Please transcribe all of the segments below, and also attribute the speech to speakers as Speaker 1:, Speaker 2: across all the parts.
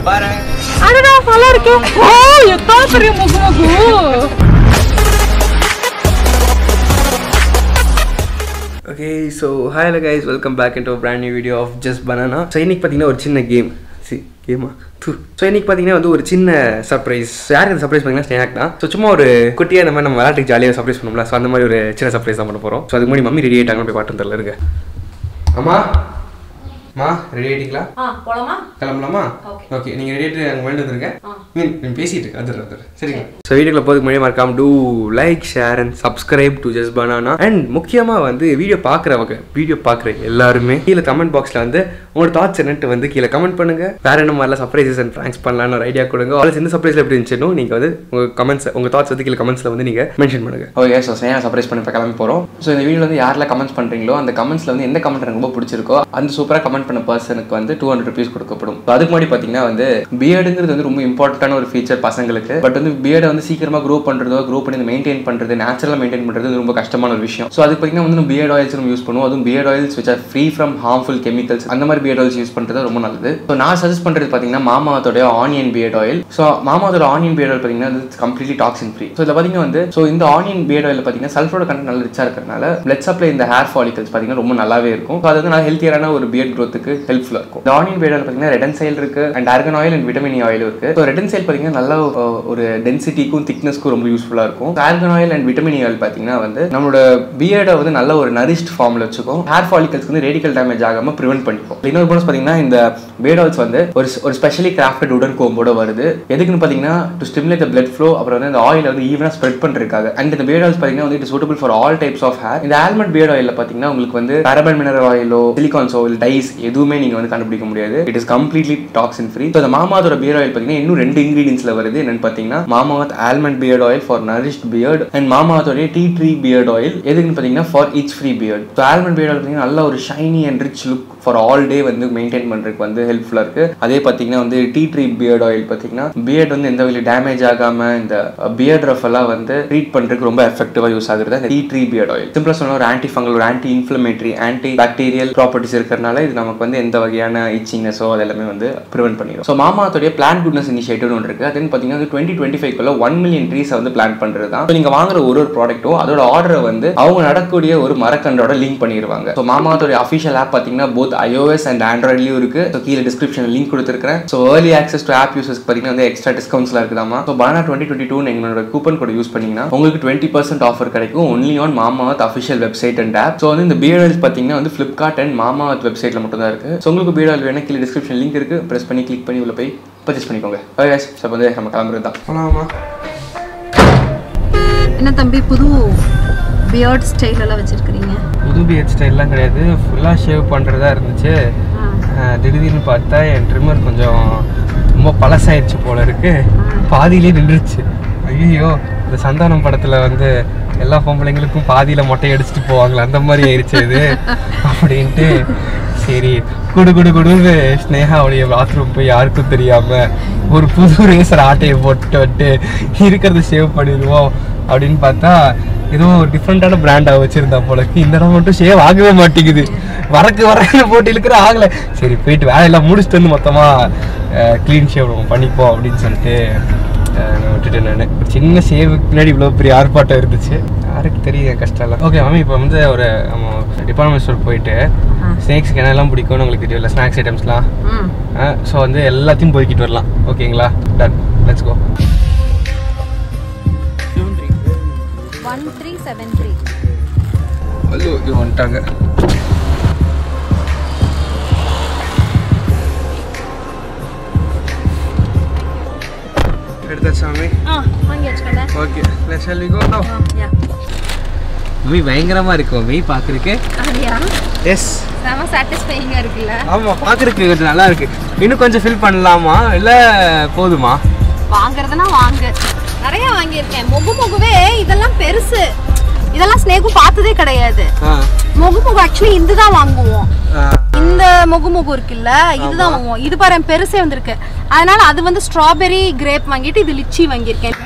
Speaker 1: பாரு
Speaker 2: அடடா நல்லா இருக்கு ஓ எத்தனை பெரிய முகு முகு
Speaker 1: okay so hi hello guys welcome back into brand new video of Just Banana so இன்னைக்கு பார்த்தீங்கன்னா ஒரு சின்ன கேம் சி கேமா தூ ஸோ இன்னைக்கு பார்த்தீங்கன்னா வந்து ஒரு சின்ன சர்ப்ரைஸ் யாருக்கு அந்த சர்ப்ரைஸ் பார்த்தீங்கன்னா ஸ்னேக் தான் ஸோ சும்மா ஒரு குட்டியாக இந்த மாதிரி நம்ம விளையாட்டுக்கு ஜாலியாக சர்ப்ரைஸ் பண்ணோம்ல ஸோ அந்த மாதிரி ஒரு சின்ன சர்ப்ரைஸ் தான் பண்ண போகிறோம் ஸோ அதுக்கு முன்னாடி மம்மி ரெடி ஆகிட்டாங்க போய் பாட்டு தரல இருக்கு அம்மா அம்மா ரெடி ஆகிட்டீங்களா
Speaker 2: ஆ போலாமா
Speaker 1: கிளம்பலாமா
Speaker 2: Okay.
Speaker 1: ஓகே நீங்கள் ரெடி ஆகிட்டு அங்கே வேண்டு வந்துருங்க
Speaker 2: ஆ.
Speaker 1: மீன் நீ பேசிட்டு இருக்கு அது அது சரிங்க ஸோ வீடியோக்குள்ள போதுக்கு முன்னாடி மறக்காம do like share and subscribe to Just Banana and முக்கியமாக வந்து வீடியோ பார்க்குறவங்க வீடியோ பார்க்குற எல்லாருமே கீழே கமெண்ட் பாக்ஸில் வந்து உங்களோட தாட்ஸ் என்னட்டு வந்து கீழே கமெண்ட் பண்ணுங்க வேற என்ன மாதிரிலாம் சர்ப்ரைசஸ் அண்ட் ப்ராங்க்ஸ் பண்ணலாம்னு ஒரு ஐடியா கொடுங்க ஆல்ஸ் இந்த சர்ப்ரைஸில் எப்படி இருந்துச்சுன்னு நீங்கள் வந்து உங்கள் கமெண்ட்ஸ் உங்கள் தாட்ஸ் வந்து கீழே கமெண்ட்ஸில் வந்து நீங்கள் மென்ஷன் பண்ணுங்க ஓகே ஸோ ஸ்னேகா சர்ப்ரைஸ் பண்ணி இப்போ கிளம்பி போகிறோம் ஸோ இந்த வீடியோவில் வந்து யாரெல்லாம் கமெண்ட்ஸ் பண்ணுறீங்களோ அந்த கமெண்ட்ஸில் வந்து எந்த கமெண்ட் எனக்கு ரொம்ப பிடிச்சிருக்கோ அந்த சூப்பராக கமெண்ட் பண்ண பர்சனுக்கு வந்து டூ ஹண்ட்ரட் ருபீஸ் கொடுக்கப்படும் So அதுக்கு முன்னாடி பார்த்தீங்கன்னா வந்து பிஎடுங்கிறது வந்து ரொம்ப இம்பார்ட்டன்டான ஒரு ஃபீச்சர் பசங்களுக்கு பட் வந்து பிஎடை வந்து சீக்கிரமாக க்ரோ பண்ணுறதோ க்ரோ பண்ணி மெயின்டைன் பண்ணுறது நேச்சுரலாக மெயின்டைன் பண்ணுறது ரொம்ப கஷ்டமான ஒரு விஷயம் ஸோ அதுக்கு பார்த்தீங்கன்னா வந்து நம்ம பிஎட் ஆயில்ஸ் நம்ம யூஸ் பண்ணுவோம் அதுவும் beard oils which are free from harmful chemicals அந்த மாதிரி பிஎட் ஆயில்ஸ் யூஸ் பண்ணுறது ரொம்ப நல்லது ஸோ நான் சஜஸ்ட் பண்ணுறது பார்த்தீங்கன்னா மாமாவத்தோட ஆனியன் பிஎட் ஆயில் ஸோ மாமாவத்தோட ஆனியன் பிஎட் ஆயில் பார்த்தீங்கன்னா அது கம்ப்ளீட்லி டாக்ஸின் ஃப்ரீ ஸோ இதில் பார்த்தீங்கன்னா வந்து ஸோ இந்த ஆனியன் பிஎட் ஆயில் பார்த்தீங்கன்னா சல்ஃபரோட கண்டென்ட் நல்லா ரிச்சாக இருக்கிறனால பிளட் சப்ளை இந்த ஹேர் ஃபாலிகல்ஸ் பார்த்தீங்கன்னா ரொம்ப நல்லாவே இருக்கும் ஸோ அது வந்து நல்லா ஹெல்த்தியரான ஒரு பியர்ட் க்ரோத்துக்கு ஹெல்ப்ஃபுல்லாக இருக்கும் இந்த ஆனியன் பியர்ட் ஆயில் பார்த்தீங்கன்னா ரெடன் சைல் இருக்கு and argan oil and vitamin oil இருக்கு ஸோ ரெடன் சைல் பார்த்தீங்கன்னா நல்ல அஹ், ஒரு டென்சிட்டிக்கும் திக்னஸ்க்கும் ரொம்ப யூஸ்ஃபுல்லாக இருக்கும் argan oil and vitamin oil பார்த்தீங்கன்னா வந்து நம்மளோட பியர்டை வந்து நல்ல ஒரு நரிஷ்ட் ஃபார்மில் வச்சுக்கும் ஹேர் ஃபாலிகல்ஸ்க்கு வந்து ரேடிக்கல் டேமேஜ் ஆகாமல் ப்ரிவென்ட் பண்ணிக்கும் இன்னொரு போனஸ் பார்த்தீங்கன்னா இந்த பியர்ட் ஆயில்ஸ் வந்து ஒரு ஒரு ஸ்பெஷலி கிராஃப்டட் உடன் கோம்போட வருது எதுக்குன்னு பார்த்தீங்கன்னா to stimulate the blood flow அப்புறம் வந்து இந்த ஆயில் வந்து ஈவனாக ஸ்ப்ரெட் பண்ணுறதுக்காக அண்ட் இந்த பியர்ட் ஆயில்ஸ் பார்த்தீங்கன்னா வந்து it suitable for all types of hair இந்த ஆல்மண்ட் பியர்ட் ஆயிலில் பார்த்தீங்கன்னா உங்களுக்கு வந்து பேரபன் மினரல் ஆயிலோ சிலிகான்ஸோ இல்லை டைஸ் எதுவுமே நீங்கள் வந்து கண்டுபிடிக்க முடியாது it is completely toxin free so இந்த மாமாவோட பியர்ட் ஆயில் பார்த்தீங்கன்னா இன்னும் ரெண்டு இன்கிரீடியன்ஸ்ல வருது என்னன்னு பார்த்தீங்கன்னா Mamaearth almond beard oil for nourished beard and மாமாவத்தோடைய டீ ட்ரீ பியர்ட் ஆயில் எதுக்குன்னு பார்த்தீங்கன்னா for itch free beard so almond beard oil பார்த்தீங்கன்னா நல்ல ஒரு shiny and rich look for all day வந்து மெயின்டைன் பண்ணுறதுக்கு வந்து ஹெல்ப்ஃபுல்லாக இருக்கு அதே பார்த்தீங்கன்னா வந்து டீ ட்ரீ பியர்ட் ஆயில் பார்த்தீங்கன்னா பியர்ட் வந்து எந்த வகையிலும் டேமேஜ் ஆகாம இந்த பியர்ட் ரஃப் எல்லாம் வந்து ட்ரீட் பண்ணுறதுக்கு ரொம்ப எஃபெக்டிவாக யூஸ் ஆகுறது அந்த டீ ட்ரீ பியர்ட் ஆயில் சிம்பிளா சொன்ன ஒரு ஆன்டி ஃபங்கல் ஒரு anti inflammatory anti bacterial properties இருக்கிறனால இது நமக்கு வந்து எந்த வகையான இச்சிங்னஸோ அது எல்லாமே வந்து ப்ரிவென்ட் பண்ணிடும் ஸோ மாமாத்தோடைய பிளான் குட்னஸ் இனிஷியேட்டிவ் ஒன்று இருக்கு அதுன்னு பார்த்தீங்கன்னா டுவெண்ட்டி டுவெண்ட்டி ஃபைவ்க்குள்ள ஒன் மில்லியன் ட்ரீஸை வந்து பிளான் பண்ணுறது தான் ஸோ நீங்கள் வாங்குற ஒரு ஒரு ப்ராடக்ட்டும் அதோட ஆர்டரை வந்து அவங்க நடக்கக்கூடிய ஒரு மரக்கன்றோட லிங்க் பண்ணிடுவாங்க ஸோ மாமாத்தோடைய அஃபிஷியல் ஆப் பார்த்தீங்கன்னா போத் iOS அண்ட் ஆண்ட்ராய்ட்லையும் இருக்கு ஸோ கீழே டிஸ்கிரிப்ஷன் லிங்க் கொடுத்துருக்கேன் so early access to app users பார்த்தீங்கன்னா வந்து எக்ஸ்ட்ரா டிஸ்கவுண்ட்ஸ்லாம் இருக்குதாமா so bana twenty twenty two எங்களோட கூப்பன் கோட் யூஸ் பண்ணீங்கன்னா உங்களுக்கு டுவெண்ட்டி பர்சன்ட் ஆஃபர் கிடைக்கும் only on Mamaearth official website and app so வந்து இந்த பியர்டல்ஸ் பார்த்தீங்கன்னா வந்து ஃப்ளிப்கார்ட் அண்ட் மாமாவத் வெப்சைட்டில் மட்டும் தான் இருக்கு ஸோ உங்களுக்கு பியர்டல் வேணும் கீழே டிஸ்கிரிப்ஷன் லிங்க் இருக்கு ப்ரெஸ் பண்ணி கிளிக் பண்ணி உள்ள போய் பர்ச்சேஸ் பண்ணிக்கோங்க ஓகே ஸோ வந்து நம்ம கிளம்புறது தான் போலாமா
Speaker 2: என்ன தம்பி புது பியர்ட் ஸ்டைல் எல்லாம் வச்சிருக்கிறீங்க
Speaker 1: புது பியர்ட் ஸ்டைல்லாம் கிடையாது ஃபுல்லாக ஷேவ் பண்ணுறதா இருந்துச்சு அஹ் திடீர்னு பார்த்தா என் ட்ரிம்மர் கொஞ்சம் ரொம்ப பழசாயிடுச்சு போல இருக்கு பாதியிலே நின்றுச்சு ஐயோ இந்த சந்தானம் படத்தில் வந்து எல்லா பொம்பளைங்களுக்கும் பாதியில் மொட்டை அடிச்சுட்டு போவாங்களே அந்த மாதிரி ஆயிடுச்சு இது அப்படின்ட்டு சரி குடு குடு குடுன்னு ஸ்னேகாவுடைய பாத்ரூம் போய் யாருக்கும் தெரியாம ஒரு புது ரேசர் ஆட்டையை போட்டு விட்டு இருக்கிறத சேவ் பண்ணிடுவோம் அப்படின்னு பார்த்தா ஏதோ ஒரு டிஃப்ரெண்டான பிராண்டாக வச்சிருந்தா போல இருக்கு. இந்த இடம் மட்டும் ஷேவ் ஆகவே மாட்டேங்குது வரக்கு வரக்கு போட்டு இழுக்கிற ஆகல சரி போயிட்டு வேலையெல்லாம் முடிச்சுட்டு வந்து மொத்தமா க்ளீன் ஷேவ் பண்ணிப்போம் அப்படின்னு சொல்லிட்டு அஹ், நான் விட்டுட்டேன் நான் ஒரு சின்ன ஷேவுக்கு பின்னாடி இவ்வளோ பெரிய ஆர்ப்பாட்டம் இருந்துச்சு யாருக்கு தெரியும் என் கஷ்டம் இல்லை ஓகே மாமி இப்போ வந்து ஒரு நம்ம டிபார்ட்மெண்ட் ஸ்டோர் போயிட்டு ஸ்நாக்ஸ்க்கு என்னெல்லாம் பிடிக்கும்னு உங்களுக்கு தெரியல ஸ்நாக்ஸ் ஐட்டம்ஸ்லாம்
Speaker 2: ம்
Speaker 1: ஸோ வந்து எல்லாத்தையும் பொறுக்கிட்டு வரலாம் ஓகேங்களா done let's go
Speaker 2: one three seven three
Speaker 1: ஐயோ இவங்க வந்துட்டாங்க எடுத்த சாமி
Speaker 2: ஆ வாங்கி வச்சுக்கோங்க
Speaker 1: okay let's shall we go now
Speaker 2: yeah
Speaker 1: movie பயங்கரமா இருக்கும் மூவி பார்க்கறதுக்கு
Speaker 2: அப்படியா
Speaker 1: எஸ்
Speaker 2: செம சாட்டிஸ்ஃபைங்காக இருக்குல்ல
Speaker 1: ஆமா பார்க்கறதுக்கு கொஞ்சம் நல்லா இருக்கு இன்னும் கொஞ்சம் ஃபில் பண்ணலாமா இல்ல போதுமா
Speaker 2: வாங்குறதுனா வாங்கு நிறைய வாங்கியிருக்கேன் மொகு மொகுவே இதெல்லாம் பெருசு இதெல்லாம் ஸ்னேக்கும் பார்த்ததே கிடையாது
Speaker 1: ஆ
Speaker 2: மொகு மொகு ஆக்சுவலி இந்த தான் வாங்குவோம்
Speaker 1: ஆ,
Speaker 2: இந்த மொகு மொகு இருக்குல்ல இதுதான் வாங்குவோம் இது பாரு என் பெருசே வந்திருக்கு அதனால அது வந்து ஸ்ட்ராபெரி கிரேப் வாங்கிட்டு இது லிச்சி வாங்கியிருக்கேன்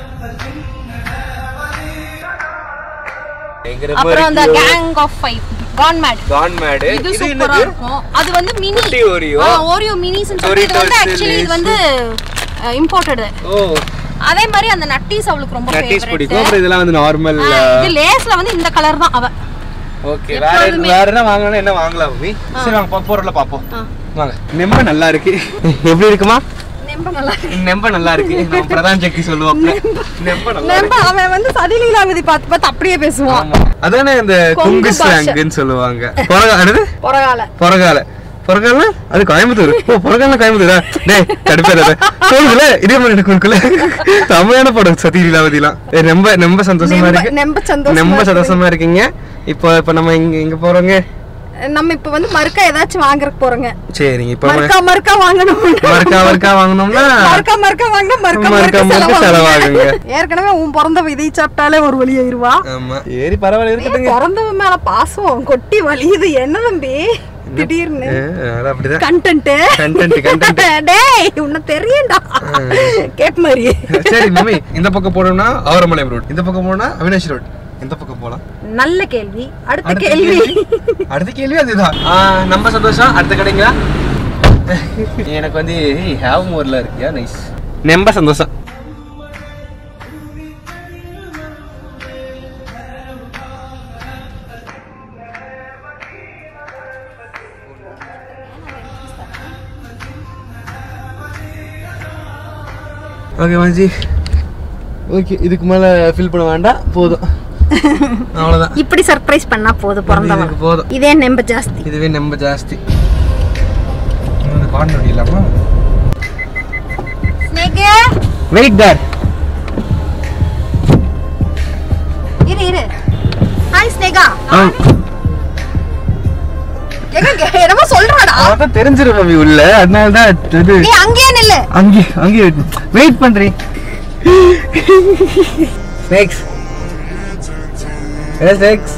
Speaker 1: பயங்கரமா
Speaker 2: அப்புறம் அந்த
Speaker 1: இருக்கு.
Speaker 2: கேங் ஆஃப் ஃபைவ் கான் மேட்
Speaker 1: கான் மேடு
Speaker 2: இது
Speaker 1: இது
Speaker 2: சூப்பரா
Speaker 1: என்னது
Speaker 2: இருக்கும் அது வந்து மினி
Speaker 1: குட்டி Oreo.
Speaker 2: ஓரியோ மினிஸ் சொல்லிட்டு இது வந்து
Speaker 1: Doritos,
Speaker 2: ஆக்சுவலி இது
Speaker 1: Lays.
Speaker 2: வந்து இம்போர்ட்டட்
Speaker 1: ஓ
Speaker 2: அதே மாதிரி அந்த நட்டீஸ் அவளுக்கு ரொம்ப
Speaker 1: நட்டீஸ்
Speaker 2: ஃபேவரட்
Speaker 1: பிடிக்கும் அப்புறம் இதெல்லாம் வந்து நார்மல்
Speaker 2: இது லேஸ்ல வந்து இந்த கலர் தான் அவ
Speaker 1: ஓகே வேற வேற என்ன வாங்கணும் என்ன வாங்கலாம் மம்மி சரி வாங்க போ- பொருளை பார்ப்போம்
Speaker 2: ஆ.
Speaker 1: வாங்க நெம்ப நல்லா இருக்கு எப்படி இருக்குமா
Speaker 2: நம்ப நல்லா
Speaker 1: நெம்ப நல்லா இருக்கு நம்ம பிரதான் சக்கி சொல்லுவோம் நெம்ப நல்லா இருக்கு
Speaker 2: நம்ப அவன் வந்து சதிலீலாவதி பார்த்து பார்த்து அப்படியே பேசுவான்
Speaker 1: ஆமா அதானே இந்த
Speaker 2: கொங்கு
Speaker 1: கொங்கு
Speaker 2: பாஷை.
Speaker 1: ஸ்லாங்குன்னு சொல்லுவாங்க பொறகா என்னது
Speaker 2: பொறகால
Speaker 1: பொறகால பொறகால அது கோயம்புத்தூர் ஓ பொறகால கோயம்புத்தூரா டேய் கடுப்பேறாத சொல்லுங்களே இதே மாதிரி எனக்கு கொடுக்கல செம்மையான படம் சதி லீலாவதிலாம் ஏ, ரொம்ப ரொம்ப சந்தோஷமா
Speaker 2: நெம்ப-
Speaker 1: இருக்கு
Speaker 2: நெம்ப சந்தோஷமா
Speaker 1: ரொம்ப
Speaker 2: இருக்கு.
Speaker 1: சந்தோஷமா இருக்கீங்க இப்போ இப்போ நம்ம இங்க இங்க போறோங்க
Speaker 2: நம்ம இப்ப வந்து மறுக்கா ஏதாச்சும் வாங்குறதுக்கு போறோங்க
Speaker 1: சரிங்க இப்போ
Speaker 2: மறுக்கா மறுக்கா வாங்கணும்
Speaker 1: மறுக்கா மறுக்கா வாங்கினோம்னா
Speaker 2: மறுக்கா மறுக்கா வாங்க மறுக்கா
Speaker 1: மறுக்கா
Speaker 2: மறுக்கா
Speaker 1: மறுக்கா
Speaker 2: செலவாகுங்க
Speaker 1: செலவாகுங்க.
Speaker 2: ஏற்கனவே உன் பிறந்த இதை சாப்பிட்டாலே ஒரு வழி ஆயிருவா
Speaker 1: ஆமா சரி பரவாயில்ல இருக்கட்டுங்க
Speaker 2: பிறந்தவன் மேல பாசம் கொட்டி வலியுது என்ன தம்பி திடீர்னு
Speaker 1: ஏ, அது அப்படிதான்
Speaker 2: கண்டென்ட்
Speaker 1: கண்டென்ட் கண்டென்ட்
Speaker 2: டேய் உன்னை தெரியும்டா கேப் மாதிரி
Speaker 1: சரி மம்மி இந்த பக்கம் போனோம்னா ஆவரமலை ரோட் இந்த பக்கம் போனா அவினாஷ் ரோட் இந்த பக்கம் போலாம்
Speaker 2: நல்ல கேள்வி அடுத்த
Speaker 1: அடுத்த
Speaker 2: கேள்வி
Speaker 1: அடுத்த கேள்வி அதுதான் ஆ, நம்ம சந்தோஷம் அடுத்த கடைங்களா எனக்கு வந்து ஹேவ் மோர்ல இருக்கியா நைஸ் நம்ப சந்தோஷம் ஓகே மாஜி ஓகே இதுக்கு மேல ஃபில் பண்ண வேண்டாம் போதும் அவ்வளவுதான்
Speaker 2: இப்படி சர்ப்ரைஸ் பண்ணா போதும் பிறந்தவன்
Speaker 1: இதுக்கு போதும்
Speaker 2: இதே நம்ப ஜாஸ்தி
Speaker 1: இதுவே நம்ப ஜாஸ்தி கார்ன் இல்லாமா
Speaker 2: ஸ்னேகே
Speaker 1: வெயிட் தார்
Speaker 2: இரு இரு ஹாய் ஸ்னேகா எங்க என்னமோ சொல்றாடா
Speaker 1: அதான் தெரிஞ்சிரும் மம்மி உள்ள அதனால தான் இது
Speaker 2: நீ அங்கேயே நில்லு
Speaker 1: அங்கே அங்கே வெயிட் பண்றேன் ஸ்னேக்ஸ் ஏ ஸ்னேக்ஸ்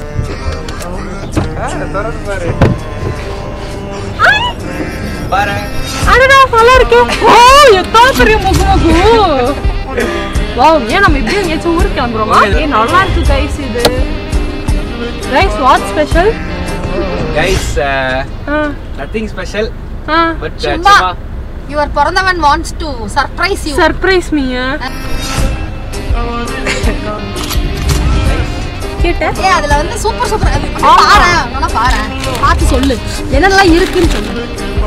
Speaker 1: பாரு
Speaker 2: அடடா நல்லா இருக்கு ஓ எத்தனை பெரிய முகு முகு வாவ் ஏன் நம்ம இப்படி எங்கேயாச்சும் ஊருக்கு கிளம்புறோமா ஏ நல்லா இருக்கு கைஸ் இது rice what special
Speaker 1: guys nothing special but
Speaker 2: சும்மா யுவர் பிறந்தவன் wants to surprise you
Speaker 3: surprise மீயா கேட்ட
Speaker 2: ஏ அதுல வந்து சூப்பர் சூப்பர் பாரு நல்லா பாரு பார்த்து சொல்லு என்னெல்லாம் இருக்குன்னு சொல்லு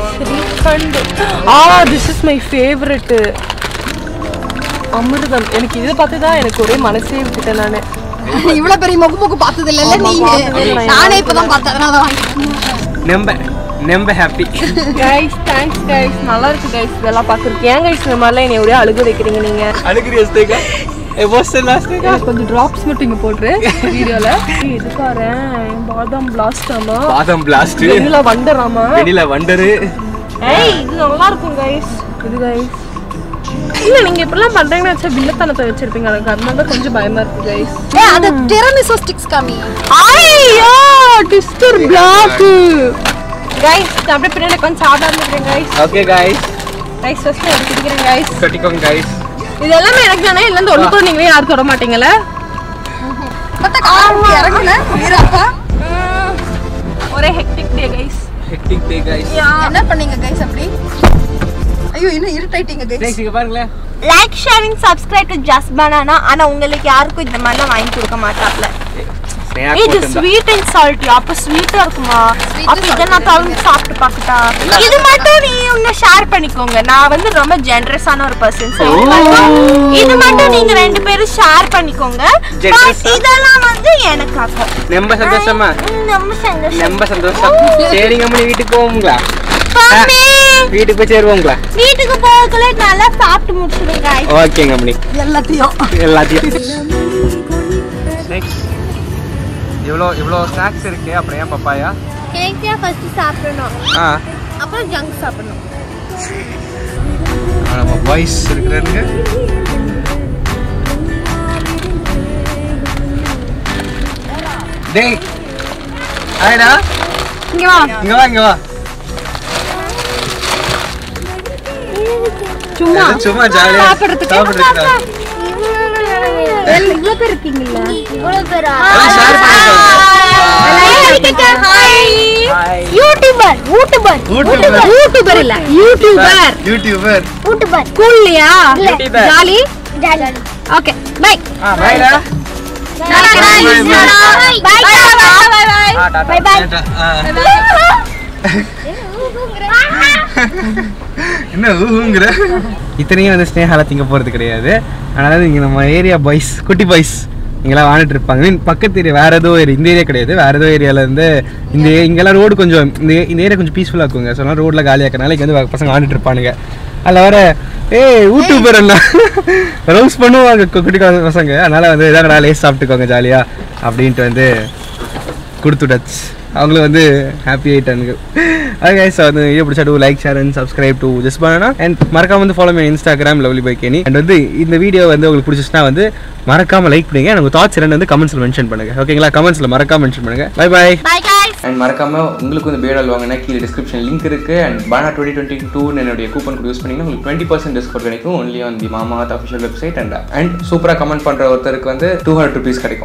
Speaker 3: ஆ திஸ் இஸ் மை ஃபேவரட் அமிர்தம் எனக்கு இதை பார்த்து தான் எனக்கு ஒரே மனசே விட்டுட்டேன் நான்
Speaker 2: இவ்வளவு பெரிய முகு முகு பார்த்தது இல்ல
Speaker 3: ஆமா,
Speaker 2: நீங்க
Speaker 3: பார்த்ததே இல்லை.
Speaker 2: நானே இப்பதான் பார்த்தேன் அதனால தான் வாங்கிட்டேன்
Speaker 1: நம்ப நம்ப ஹாப்பி
Speaker 3: கைஸ் தேங்க்ஸ் கைஸ் நல்லா இருக்கு கைஸ் இதெல்லாம் பார்த்துருக்கு ஏன் கைஸ் இந்த மாதிரிலாம் என்னை ஒரே அழுக வைக்கிறீங்க நீங்க
Speaker 1: அழுகிறியா ஸ்னேகா ஏ வாஸ் தி லாஸ்ட்
Speaker 3: எனக்கு கொஞ்சம் ட்ராப்ஸ் மட்டும் இங்க போட்டுரு வீடியோல இது பாரேன் பாதாம் பிளாஸ்ட் ஆமா
Speaker 1: பாதம் பிளாஸ்ட்
Speaker 3: வெண்ணிலா வண்டராமா
Speaker 1: வெளியில வண்டரு
Speaker 3: ஏய் இது நல்லா இருக்கும் கைஸ் இது கைஸ் இல்ல நீங்க இப்படிலாம் பண்றீங்கன்னு வச்சா வில்லத்தனத்தை வச்சிருப்பீங்க எனக்கு அதனால தான் கொஞ்சம் பயமா இருக்கு கைஸ்
Speaker 2: ஏ அது டிரமிசோ ஸ்டிக்ஸ் காமி
Speaker 3: ஐயோ டிஸ்டர் பிளாக் கைஸ் அப்படியே பின்னாடி கொஞ்சம் சாப்பிட இருந்துக்கிறேன் guys
Speaker 1: okay guys
Speaker 3: guys first எடுத்து குடிக்கிறேன் கைஸ்
Speaker 1: கட்டிக்கோங்க கைஸ்
Speaker 3: இது எல்லாமே எனக்கு தானே இல்ல இந்த ஒண்ணு கூட நீங்களே யாரும் தொட மாட்டீங்கல்ல
Speaker 2: பத்த காரம் இறங்குன வீரப்பா
Speaker 3: ஒரே hectic day guys
Speaker 1: hectic day guys
Speaker 2: என்ன பண்ணீங்க கைஸ் அப்படி ஐயோ இன்னும் இருட்டாயிட்டீங்க கைஸ்
Speaker 1: ஸ்னேக்ஸ் இங்க பாருங்களேன்
Speaker 3: like sharing subscribe to Just Banana ஆனா உங்களுக்கு யாருக்கும் இந்த மாதிரிலாம் வாங்கி கொடுக்க மாட்டாப்ல
Speaker 1: ஸ்னேக்
Speaker 3: இது
Speaker 1: போட்டுருந்தா
Speaker 3: ஸ்வீட் அண்ட் சால்ட் அப்ப ஸ்வீட்டா இருக்குமா
Speaker 2: Sweet
Speaker 3: அப்ப இதை நான் தழும்பு சாப்பிட்டு பார்க்கட்டா இது மட்டும் நீ உன்னை ஷேர் பண்ணிக்கோங்க நான் வந்து ரொம்ப ஜெனரஸான ஒரு பர்சன் இது மட்டும் நீங்க ரெண்டு பேரும் ஷேர் பண்ணிக்கோங்க
Speaker 1: Generous
Speaker 3: But இதெல்லாம் வந்து எனக்காக்கும்
Speaker 1: நம்ப சந்தோஷமா
Speaker 3: ம், ரொம்ப சந்தோஷம்
Speaker 1: நம்ப சந்தோஷம் சரிங்க அம்மனி வீட்டுக்கு போவோங்களா
Speaker 3: பாப்பே,
Speaker 1: வீட்டுக்கு போய் சேருவோங்களா
Speaker 3: வீட்டுக்கு போகக்குள்ள நல்லா சாப்பிட்டு முடிச்சிடுங்க
Speaker 1: ஓகேங்க அம்மனி
Speaker 2: எல்லாத்தையும்
Speaker 1: எல்லாத்தையும் ஸ்னேக்ஸ் இவ்வளோ இவ்வளோ ஸ்நாக்ஸ் இருக்கு அப்புறம் ஏன் பப்பாயா
Speaker 3: கேக்கா ஃபர்ஸ்ட் சாப்பிடணும்
Speaker 1: ஆ
Speaker 3: அப்புறம் ஜங்க் சாப்பிடணும்
Speaker 1: நம்ம பாய்ஸ் இருக்கிறாருங்க டேய் ஆயிடா
Speaker 2: இங்க வா
Speaker 1: இங்க வா இங்க வா
Speaker 2: சும்மா
Speaker 1: எல்லாம் சும்மா ஜாலியா
Speaker 2: சாப்பிடுறதுக்கு.
Speaker 1: சாப்பிடுறதுக்கா
Speaker 2: இவ்வளவு பேர் இருக்கீங்கல்ல
Speaker 3: இவ்வளவு பேரா
Speaker 1: எல்லாம் ஷேர் பண்ணிக்கோங்க
Speaker 3: hi YouTuber YouTuber
Speaker 1: YouTuber.
Speaker 3: YouTuber இல்ல யூடியூபர்
Speaker 1: யூடியூபர்
Speaker 3: யூடியூபர் கூல்லையா
Speaker 1: YouTuber.
Speaker 3: ஜாலி ஓகே பை
Speaker 1: ஆ பாய்டா
Speaker 3: பை பை
Speaker 1: என்ன ஊங்குற இத்தனையும் வந்து ஸ்னேகால திங்க போகிறது கிடையாது அதனால இங்கே நம்ம ஏரியா பாய்ஸ் குட்டி பாய்ஸ் இங்கெல்லாம் வாழ்ந்துட்டு இருப்பாங்க மீன் பக்கத்து ஏரியா வேற ஏதோ ஏரியா இந்த ஏரியா கிடையாது வேற ஏதோ ஏரியால இருந்து இந்த ஏ- இங்கெல்லாம் ரோடு கொஞ்சம் இந்த ஏ- இந்த ஏரியா கொஞ்சம் பீஸ்ஃபுல்லாக இருக்குங்க ஸோ ரோட்ல காலியாக இருக்கனால இங்கே வந்து பசங்க வாழ்ந்துட்டு இருப்பானுங்க அதில் வர ஏய் யூடியூபர் என்ன ரவுஸ் பண்ணுவாங்க கு- குட்டி குழந்தை பசங்க அதனால வந்து இதாக லேஸ் சாப்பிட்டுக்கோங்க ஜாலியாக அப்படின்ட்டு வந்து கொடுத்துட்டாச்சு அவங்களும் வந்து ஹாப்பி ஆயிட்டானுங்க ஓகே ஸோ வந்து வீடியோ பிடிச்சா do like share and subscribe to Just Banana and மறக்காம வந்து ஃபாலோ பண்ணி இன்ஸ்டாகிராம் லவ்லி பை கேனி அண்ட் வந்து இந்த வீடியோ வந்து உங்களுக்கு பிடிச்சிச்சுன்னா வந்து மறக்காம லைக் பண்ணுங்க உங்க தாட்ஸ் ரெண்டு வந்து கமெண்ட்ஸ்ல மென்ஷன் பண்ணுங்க ஓகேங்களா கமெண்ட்ஸ்ல மறக்காம மென்ஷன் பண்ணுங்க bye bye
Speaker 3: bye guys
Speaker 1: and மறக்காம உங்களுக்கு வந்து பேடால் வாங்கினா கீழே டிஸ்கிரிப்ஷன் லிங்க் இருக்கு and bana twenty twenty two என்னுடைய கூப்பன் கோட் யூஸ் பண்ணிங்கன்னா உங்களுக்கு டுவெண்ட்டி பர்சன்ட் டிஸ்கவுண்ட் கிடைக்கும் ஒன்லி ஆன் தி மாமா அஃபிஷியல் வெப்சைட் அண்ட் அண்ட் சூப்பராக கமெண்ட் பண்ற ஒருத்தருக்கு வந்து டூ ஹண்ட்ரட் ருபீஸ் கிடைக்கும்